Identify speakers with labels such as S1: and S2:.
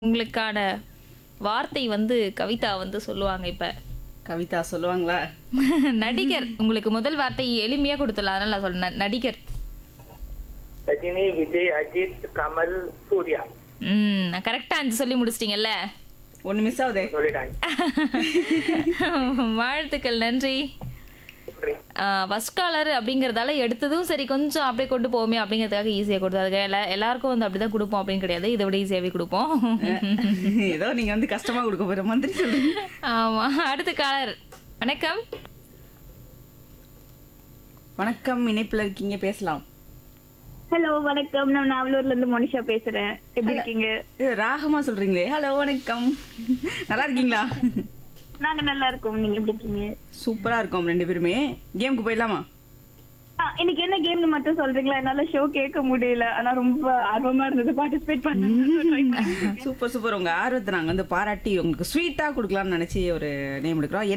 S1: உங்களுக்கான வார்த்தை வந்து கவிதா வந்து சொல்லுவாங்க இப்ப
S2: கவிதா சொல்லுவாங்களா
S1: நடிகர் உங்களுக்கு முதல் வார்த்தை எளிமையா கொடுத்துடலாம் அதனால நான் சொல்றேன் நடிகர்
S3: ரஜினி விஜய் அஜித் கமல் சூர்யா
S1: ம் நான் கரெக்டா அஞ்சு சொல்லி முடிச்சிட்டீங்கல்ல
S2: ஒண்ணு மிஸ் ஆகுதே
S3: சொல்லிட்டாங்க
S1: வாழ்த்துக்கள் நன்றி
S3: நன்றி.
S1: ஃபர்ஸ்ட் காலர் அப்படிங்கறதால எடுத்ததும் சரி கொஞ்சம் அப்படியே கொண்டு போவோமே அப்படிங்கிறதுக்காக ஈஸியாக கொடுத்தோம் அதுக்கு எல்லா எல்லாருக்கும் வந்து அப்படிதான் கொடுப்போம் அப்படின்னு கிடையாது இதை விட ஈஸியாகவே கொடுப்போம்
S2: ஏதோ நீங்க வந்து கஷ்டமா கொடுக்க போற மந்திரி சொல்லுங்க
S1: ஆமா அடுத்த காலர் வணக்கம்
S2: வணக்கம் இணைப்புல இருக்கீங்க பேசலாம்
S4: ஹலோ வணக்கம் நான் நாவலூர்ல இருந்து மோனிஷா பேசுறேன் எப்படி இருக்கீங்க
S2: ஏ, ராகமா சொல்றீங்களே ஹலோ வணக்கம் நல்லா இருக்கீங்களா
S4: நாங்க நல்லா இருக்கோம் நீங்க எப்படி இருக்கீங்க
S2: சூப்பரா இருக்கோம் ரெண்டு பேருமே கேமுக்கு போயிடலாமா
S4: ஆ, இன்னைக்கு என்ன கேம்னு மட்டும் சொல்றீங்களா என்னால ஷோ கேட்க முடியல ஆனா ரொம்ப ஆர்வமா இருந்தது பார்ட்டிசிபேட் பண்ண
S2: சூப்பர் சூப்பர் உங்க ஆர்வத்தை நாங்க வந்து பாராட்டி உங்களுக்கு ஸ்வீட்டா கொடுக்கலாம்னு நினைச்சு ஒரு நேம் எடுக்கிறோம்